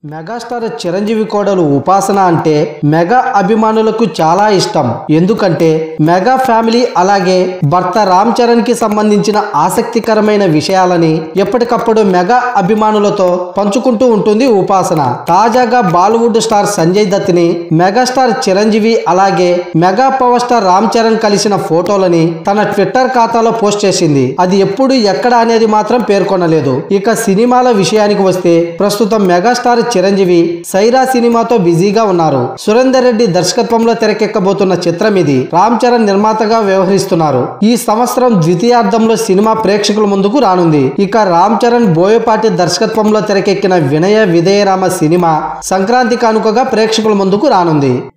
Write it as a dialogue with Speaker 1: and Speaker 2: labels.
Speaker 1: megastar Chiranjeevi కోడలు ఉపాసన అంటే మెగా అభిమానులకు చాలా ఇష్టం ఎందుకంటే మెగా ఫ్యామిలీ అలాగే భర్త రామ్ చరణ్ కి సంబంధించిన ఆసక్తికరమైన విషయాలని ఎప్పటికప్పుడు మెగా అభిమానులతో పంచుకుంటూ ఉంటుంది ఉపాసన తాజాగా బాలీవుడ్ స్టార్ సంజయ్ దత్ ని మెగాస్టార్ చిరంజీవి అలాగే mega power star Ram Charan కలిసిన ఫోటోలని తన ట్విట్టర్ ఖాతాలో పోస్ట్ చేసింది అది ఎప్పుడు ఎక్కడ అనేది మాత్రం పేర్కొనలేదు ఇక సినిమాల విషయానికి వస్తే ప్రస్తుతం మెగాస్టార్ చిరంజీవి సైరా సినిమాతో బిజీగా ఉన్నారు సురేందర్ రెడ్డి దర్శకత్వంలో తెరకెక్కబోతున్న చిత్రం ఇది రామ్ చరణ్ నిర్మాతగా వ్యవహరిస్తున్నారు ఈ సంవత్సరం ద్వితీయార్థంలో సినిమా ప్రేక్షకుల ముందుకు రానుంది ఇక రామ్ చరణ్ బోయపాటి దర్శకత్వంలో తెరకెక్కిన వినయ విధేయరామ సినిమా సంక్రాంతి కానుకగా ప్రేక్షకుల ముందుకు రానుంది